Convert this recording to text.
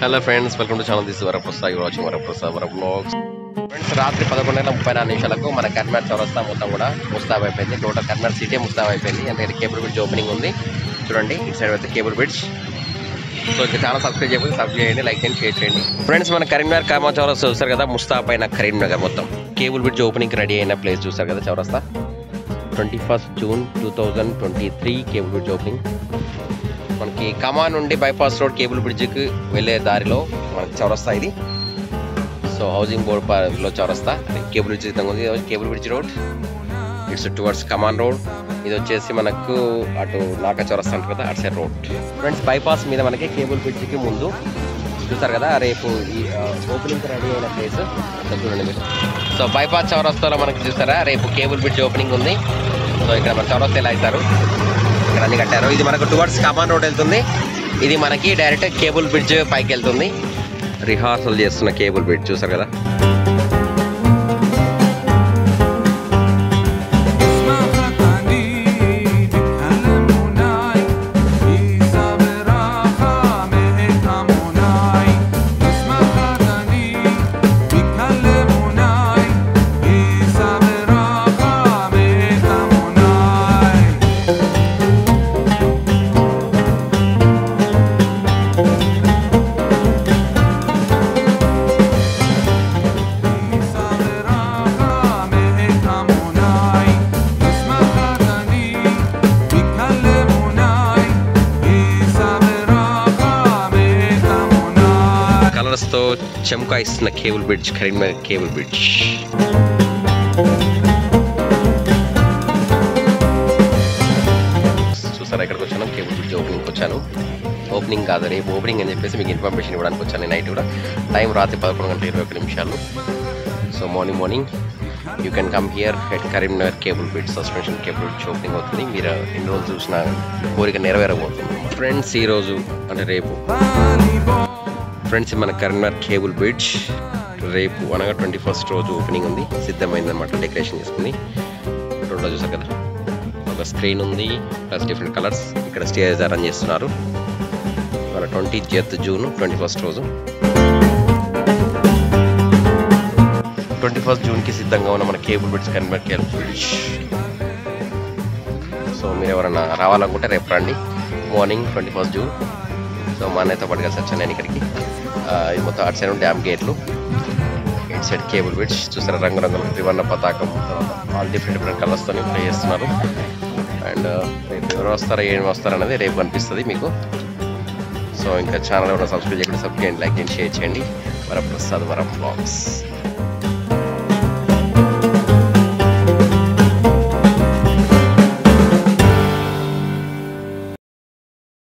hello friends welcome to channel this Varaprasad watching Varaprasad Vara vlogs friends రాత్రి పదకొండు గంటల ముప్పై నాలుగు నిమిషాలకు మన కన్మేర్ చౌరస్తా మొత్తం కూడా ముస్తాబ్ అయిపోయింది టోటల్ కన్మేర్ సిటీ ముస్తాబ్ అయిపోయింది అంటే కేబుల్ బ్రిడ్జ్ ఓపెనింగ్ ఉంది చూడండి ఇటు సైడ్ అయితే కేబుల్ బ్రిడ్జ్ సో ఇంకా ఛానల్ సబ్స్క్రైబ్ చేయకపోతే సబ్స్క్రైబ్ చేయండి లైక్ చేయండి షేర్ చేయండి ఫ్రెండ్స్ మన కరీంనగర్ కామా చౌరస్తా చూస్తారు కదా ముస్తాబ్ అయిన కరీంనగర్ మొత్తం కేబుల్ బ్రిడ్జ్ ఓపెనింగ్ రెడీ అయిన ప్లేస్ చూస్తారు కదా చౌరస్తా twenty first June two thousand twenty three cable bridge opening మనకి కమా నుండి బైపాస్ రోడ్ కేబుల్ బ్రిడ్జ్కి వెళ్ళే దారిలో మనకి చౌరస్తా ఇది సో హౌసింగ్ బోర్డ్ లో చౌరస్తా కేబుల్ బ్రిడ్జ్ విధంగా ఉంది ఇది cable bridge road it's towards Kaman road ఇది వచ్చేసి మనకు అటు నాక చౌరస్తా ఉంటుంది కదా అటు సైడ్ రోడ్ ఫ్రెండ్స్ బైపాస్ మీద మనకి కేబుల్ బ్రిడ్జ్కి ముందు చూస్తారు కదా రేపు ఈ ఓపెనింగ్ రెడీ అయిన ప్లేస్ చూడండి మీరు సో బైపాస్ చౌరస్తాలో మనకి చూస్తారా రేపు కేబుల్ బ్రిడ్జ్ ఓపెనింగ్ ఉంది సో ఇక్కడ మన చౌరస్తా ఎలా అవుతారు ఇక్కడ అన్ని కట్టారు ఇది మనకు టువర్డ్స్ కమాన్ రోడ్ వెళ్తుంది ఇది మనకి డైరెక్ట్ కేబుల్ బ్రిడ్జ్ పైకి వెళ్తుంది రిహార్సల్ చేస్తున్న కేబుల్ బ్రిడ్జ్ చూసారు కదా కలర్స్ తో చెమకాయిస్తున్న cable bridge Karimnagar cable bridge చూసారా ఇక్కడికి వచ్చాను కేబుల్ బ్రిడ్జ్ ఓపెనింగ్ వచ్చాను ఓపెనింగ్ కాదు రేపు ఓపెనింగ్ అని చెప్పేసి మీకు ఇన్ఫర్మేషన్ ఇవ్వడానికి వచ్చాను నైట్ కూడా టైం రాత్రి పదకొండు గంటల ఇరవై ఒక నిమిషాలు so morning morning you can come here head Karimnagar cable bridge suspension cable bridge opening అవుతుంది మీరు ఎన్ని రోజులు చూసిన కోరిక నెరవేరబోతుంది ఫ్రెండ్స్ ఈరోజు అంటే రేపు ఫ్రెండ్స్ మన కరీంనగర్ కేబుల్ బ్రిడ్జ్ రేపు అనగా ట్వంటీ ఫస్ట్ రోజు ఓపెనింగ్ ఉంది సిద్ధమైందన్నమాట డెకరేషన్ చేసుకుని రోడ్లో చూసారు కదా ఒక స్క్రీన్ ఉంది ప్లస్ డిఫరెంట్ కలర్స్ ఇక్కడ స్టేజ్ అరేంజ్ చేస్తున్నారు మన twentieth June twenty first రోజు ట్వంటీ ఫస్ట్ జూన్కి సిద్ధంగా ఉన్న మన cable bridge convert cable bridge so మీరు ఎవరైనా రావాలనుకుంటే రేపు రండి morning twenty first June so మా అన్నయ్యతో పాటు కలిసి వచ్చాను నేను ఇక్కడికి ఆ, ఇది మొత్తం అటు సైడ్ డ్యామ్ గేట్లు ఇటు సైడ్ కేబుల్ బ్రిడ్జ్ చూసారా రంగురంగుల త్రివర్ణ పతాకం ఆల్ డిఫరెంట్ డిఫరెంట్ కలర్స్తో ప్లే చేస్తున్నారు అండ్ రేపు ఎవరు వస్తారో ఏం వస్తారో అనేది రేపు కనిపిస్తుంది మీకు సో ఇంకా ఛానల్ ఎవరైనా సబ్స్క్రైబ్ చేయండి సబ్స్క్రైబ్ చేయండి లైక్ చేయండి షేర్ చేయండి వరప్రసాద్ వరం బ్లాగ్స్